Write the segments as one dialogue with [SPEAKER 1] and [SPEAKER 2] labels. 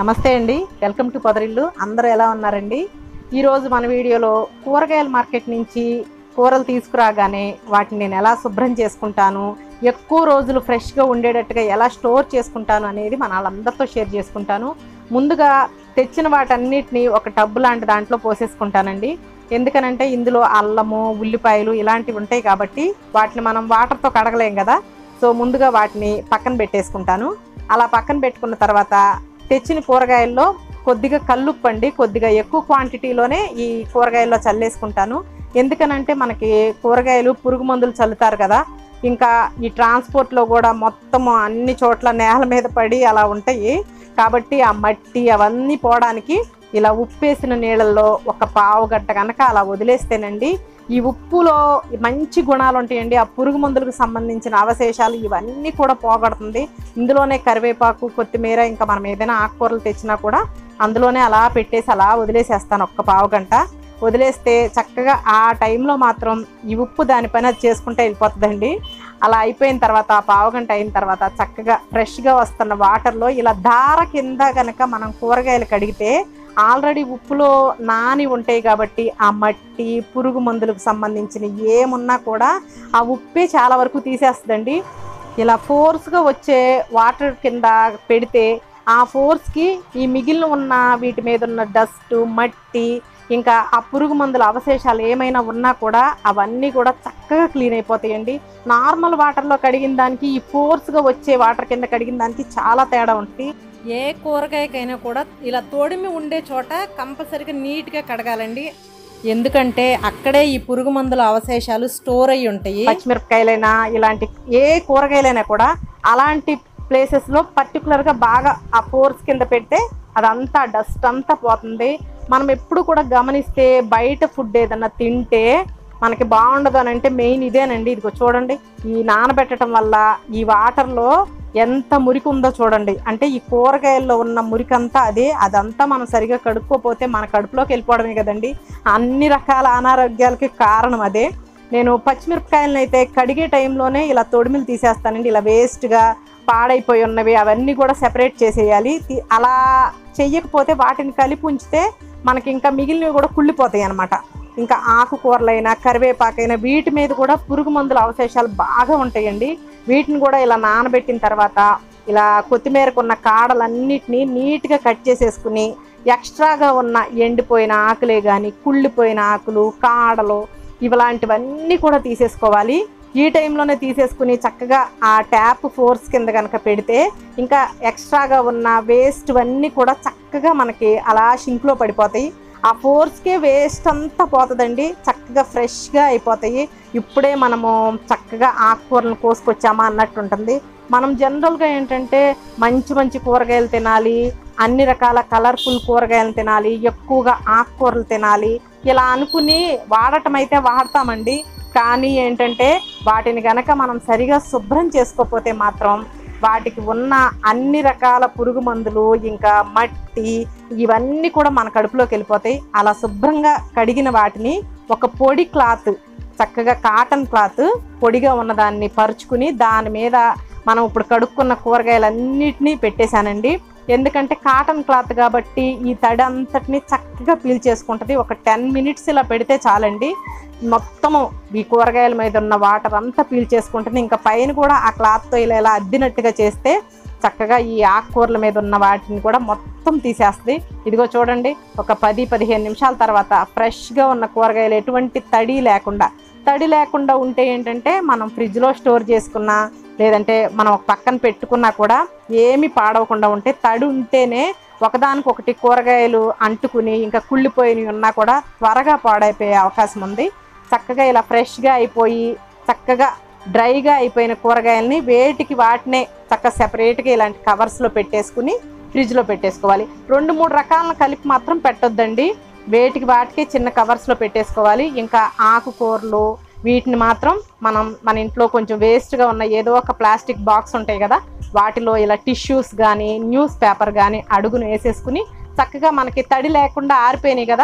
[SPEAKER 1] నమస్తే అండి welcome to పొదరిల్లు అందరూ ఎలా ఉన్నారండి ఈరోజు మన వీడియోలో కూరగాయల మార్కెట్ నుంచి కూరలు తీసుకురాగానే వాటిని నేను ఎలా శుభ్రం చేసుకుంటాను ఎక్కువ రోజులు ఫ్రెష్గా ఉండేటట్టుగా ఎలా స్టోర్ చేసుకుంటాను అనేది మన వాళ్ళందరితో షేర్ చేసుకుంటాను ముందుగా తెచ్చిన వాటన్నిటిని ఒక టబ్బు లాంటి దాంట్లో పోసేసుకుంటానండి ఎందుకనంటే ఇందులో అల్లము ఉల్లిపాయలు ఇలాంటివి ఉంటాయి కాబట్టి వాటిని మనం వాటర్తో కడగలేం కదా సో ముందుగా వాటిని పక్కన పెట్టేసుకుంటాను అలా పక్కన పెట్టుకున్న తర్వాత తెచ్చిన కూరగాయల్లో కొద్దిగా కల్లుప్పండి కొద్దిగా ఎక్కువ క్వాంటిటీలోనే ఈ కూరగాయల్లో చల్లేసుకుంటాను ఎందుకనంటే మనకి కూరగాయలు పురుగు మందులు చల్లుతారు కదా ఇంకా ఈ ట్రాన్స్పోర్ట్లో కూడా మొత్తం అన్ని చోట్ల నేల మీద పడి అలా ఉంటాయి కాబట్టి ఆ మట్టి అవన్నీ పోవడానికి ఇలా ఉప్పేసిన నీళ్ళల్లో ఒక పావు గంట కనుక అలా వదిలేస్తేనండి ఈ ఉప్పులో మంచి గుణాలు ఉంటాయండి ఆ పురుగు మందులకు సంబంధించిన అవశేషాలు ఇవన్నీ కూడా పోగొడుతుంది ఇందులోనే కరివేపాకు కొత్తిమీర ఇంకా మనం ఏదైనా ఆకుకూరలు తెచ్చినా కూడా అందులోనే అలా పెట్టేసి అలా వదిలేసేస్తాను ఒక్క పావు గంట వదిలేస్తే చక్కగా ఆ టైంలో మాత్రం ఈ ఉప్పు దానిపైన అది చేసుకుంటే వెళ్ళిపోతుందండి అలా అయిపోయిన తర్వాత ఆ పావు గంట అయిన తర్వాత చక్కగా ఫ్రెష్గా వస్తున్న వాటర్లో ఇలా ధార కింద కనుక మనం కూరగాయలు కడిగితే ఆల్రెడీ ఉప్పులో నాని ఉంటాయి కాబట్టి ఆ మట్టి పురుగు మందులకు సంబంధించిన ఏమున్నా కూడా ఆ ఉప్పే చాలా వరకు తీసేస్తుందండి ఇలా ఫోర్స్గా వచ్చే వాటర్ కింద పెడితే ఆ ఫోర్స్కి ఈ మిగిలిన ఉన్న వీటి మీద ఉన్న డస్ట్ మట్టి ఇంకా ఆ పురుగు మందుల అవశేషాలు ఏమైనా ఉన్నా కూడా అవన్నీ కూడా చక్కగా క్లీన్ అయిపోతాయండి నార్మల్ వాటర్లో కడిగిన దానికి ఈ ఫోర్స్గా వచ్చే వాటర్ కింద కడిగిన దానికి చాలా తేడా ఉంటుంది ఏ కూరగాయకైనా కూడా ఇలా తోడిమి ఉండే చోట కంపల్సరీగా నీట్గా కడగాలండి ఎందుకంటే అక్కడే ఈ పురుగు మందుల అవశేషాలు స్టోర్ అయ్యి ఉంటాయి పచ్చిమిరపకాయలైనా ఇలాంటి ఏ కూరగాయలైనా కూడా అలాంటి ప్లేసెస్లో పర్టికులర్గా బాగా ఆ ఫోర్స్ కింద పెడితే అదంతా డస్ట్ అంతా పోతుంది మనం ఎప్పుడు కూడా గమనిస్తే బయట ఫుడ్ ఏదన్నా తింటే మనకి బాగుండదు అని అంటే మెయిన్ ఇదేనండి ఇదిగో చూడండి ఈ నానబెట్టడం వల్ల ఈ వాటర్లో ఎంత మురికి ఉందో చూడండి అంటే ఈ కూరగాయల్లో ఉన్న మురికంతా అదే అదంతా మనం సరిగా కడుక్కోపోతే మన కడుపులోకి వెళ్ళిపోవడమే కదండి అన్ని రకాల అనారోగ్యాలకి కారణం అదే నేను పచ్చిమిరపకాయలను అయితే కడిగే టైంలోనే ఇలా తొడిమిలు తీసేస్తానండి ఇలా వేస్ట్గా పాడైపోయి ఉన్నవి అవన్నీ కూడా సెపరేట్ చేసేయాలి తి- అలా చెయ్యకపోతే వాటిని కలిపి ఉంచితే మనకి ఇంకా మిగిలినవి కూడా కుళ్ళిపోతాయి అన్నమాట ఇంకా ఆకుకూరలైనా కరివేపాకైనా వీటి మీద కూడా పురుగు మందుల అవశేషాలు బాగా ఉంటాయండి వీటిని కూడా ఇలా నానబెట్టిన తర్వాత ఇలా కొత్తిమీరకు కాడలన్నిటినీ నీట్గా కట్ చేసేసుకుని ఎక్స్ట్రాగా ఉన్న ఎండిపోయిన ఆకులే కానీ కుళ్ళిపోయిన ఆకులు కాడలు ఇలాంటివన్నీ కూడా తీసేసుకోవాలి ఈ టైంలోనే తీసేసుకుని చక్కగా ఆ ట్యాప్ ఫోర్స్ కింద కనుక పెడితే ఇంకా ఎక్స్ట్రాగా ఉన్న వేస్ట్ అన్నీ కూడా చక్కగా మనకి అలా షింక్లో పడిపోతాయి ఆ ఫోర్స్కే వేస్ట్ అంతా పోతుందండి చక్కగా ఫ్రెష్గా అయిపోతాయి ఇప్పుడే మనము చక్కగా ఆకుకూరలను కోసుకొచ్చామా అన్నట్టు ఉంటుంది మనం జనరల్గా ఏంటంటే మంచి మంచి కూరగాయలు తినాలి అన్ని రకాల కలర్ఫుల్ కూరగాయలు తినాలి ఎక్కువగా ఆకుకూరలు తినాలి ఇలా అనుకుని వాడటం అయితే వాడతామండి కానీ ఏంటంటే వాటిని గనక మనం సరిగా శుభ్రం చేసుకోకపోతే మాత్రం వాటికి ఉన్న అన్ని రకాల పురుగు మందులు ఇంకా మట్టి ఇవన్నీ కూడా మన కడుపులోకి వెళ్ళిపోతాయి అలా శుభ్రంగా కడిగిన వాటిని ఒక పొడి క్లాత్ చక్కగా కాటన్ క్లాత్ పొడిగా ఉన్నదాన్ని పరుచుకుని దాని మీద మనం ఇప్పుడు కడుక్కున్న కూరగాయలన్నిటినీ పెట్టేశానండి ఎందుకంటే కాటన్ క్లాత్ కాబట్టి ఈ తడి అంతటిని చక్కగా పీల్ చేసుకుంటుంది ఒక టెన్ మినిట్స్ ఇలా పెడితే చాలండి మొత్తము ఈ కూరగాయల మీద ఉన్న వాటర్ అంతా పీల్ చేసుకుంటుంది ఇంకా పైన కూడా ఆ క్లాత్తో ఇలా ఇలా అద్దినట్టుగా చేస్తే చక్కగా ఈ ఆకుకూరల మీద ఉన్న వాటిని కూడా మొత్తం తీసేస్తుంది ఇదిగో చూడండి ఒక పది పదిహేను నిమిషాల తర్వాత ఫ్రెష్గా ఉన్న కూరగాయలు ఎటువంటి తడి లేకుండా తడి లేకుండా ఉంటే ఏంటంటే మనం ఫ్రిడ్జ్లో స్టోర్ చేసుకున్నా లేదంటే మనం ఒక పక్కన పెట్టుకున్నా కూడా ఏమీ పాడవకుండా ఉంటే తడి ఉంటేనే ఒకదానికొకటి కూరగాయలు అంటుకుని ఇంకా కుళ్ళిపోయినవి ఉన్నా కూడా త్వరగా పాడైపోయే అవకాశం ఉంది చక్కగా ఇలా ఫ్రెష్గా అయిపోయి చక్కగా డ్రైగా అయిపోయిన కూరగాయలని వేటికి వాటినే చక్కగా సెపరేట్గా ఇలాంటి కవర్స్లో పెట్టేసుకుని ఫ్రిడ్జ్లో పెట్టేసుకోవాలి రెండు మూడు రకాలను కలిపి మాత్రం పెట్టొద్దండి వేటికి వాటికి చిన్న కవర్స్లో పెట్టేసుకోవాలి ఇంకా ఆకుకూరలు వీటిని మాత్రం మనం మన ఇంట్లో కొంచెం వేస్ట్గా ఉన్న ఏదో ఒక ప్లాస్టిక్ బాక్స్ ఉంటాయి కదా వాటిలో ఇలా టిష్యూస్ కానీ న్యూస్ పేపర్ కానీ అడుగును వేసేసుకుని చక్కగా మనకి తడి లేకుండా ఆరిపోయినాయి కదా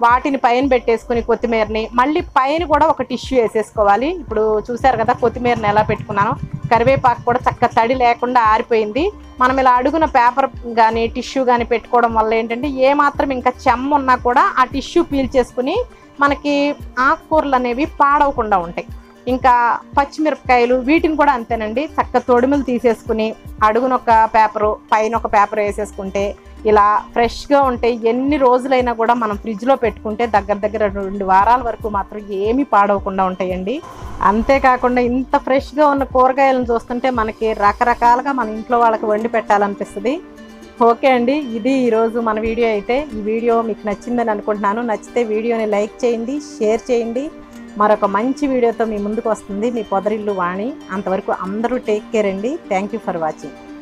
[SPEAKER 1] వాటిని పైన పెట్టేసుకుని కొత్తిమీరని మళ్ళీ పైన కూడా ఒక టిష్యూ వేసేసుకోవాలి ఇప్పుడు చూసారు కదా కొత్తిమీరని ఎలా పెట్టుకున్నాను కరివేపాకు కూడా చక్క తడి లేకుండా ఆరిపోయింది మనం ఇలా అడుగున పేపర్ కానీ టిష్యూ కానీ పెట్టుకోవడం వల్ల ఏంటంటే ఏ మాత్రం ఇంకా చెమ్మ ఉన్నా కూడా ఆ టిష్యూ పీల్ చేసుకుని మనకి ఆకుకూరలు అనేవి పాడవకుండా ఉంటాయి ఇంకా పచ్చిమిరపకాయలు వీటిని కూడా అంతేనండి చక్క తొడిమలు తీసేసుకుని అడుగున ఒక పేపరు పైన ఒక పేపర్ వేసేసుకుంటే ఇలా ఫ్రెష్గా ఉంటాయి ఎన్ని రోజులైనా కూడా మనం ఫ్రిడ్జ్లో పెట్టుకుంటే దగ్గర దగ్గర రెండు వారాల వరకు మాత్రం ఏమీ పాడవకుండా ఉంటాయండి అంతేకాకుండా ఇంత ఫ్రెష్గా ఉన్న కూరగాయలను చూస్తుంటే మనకి రకరకాలుగా మన ఇంట్లో వాళ్ళకి వండి పెట్టాలనిపిస్తుంది ఓకే అండి ఇది ఈరోజు మన వీడియో అయితే ఈ వీడియో మీకు నచ్చిందని అనుకుంటున్నాను నచ్చితే వీడియోని లైక్ చేయండి షేర్ చేయండి మరొక మంచి వీడియోతో మీ ముందుకు వస్తుంది మీ పొదరిల్లు వాణి అంతవరకు అందరూ టేక్ కేర్ అండి థ్యాంక్ యూ ఫర్ వాచింగ్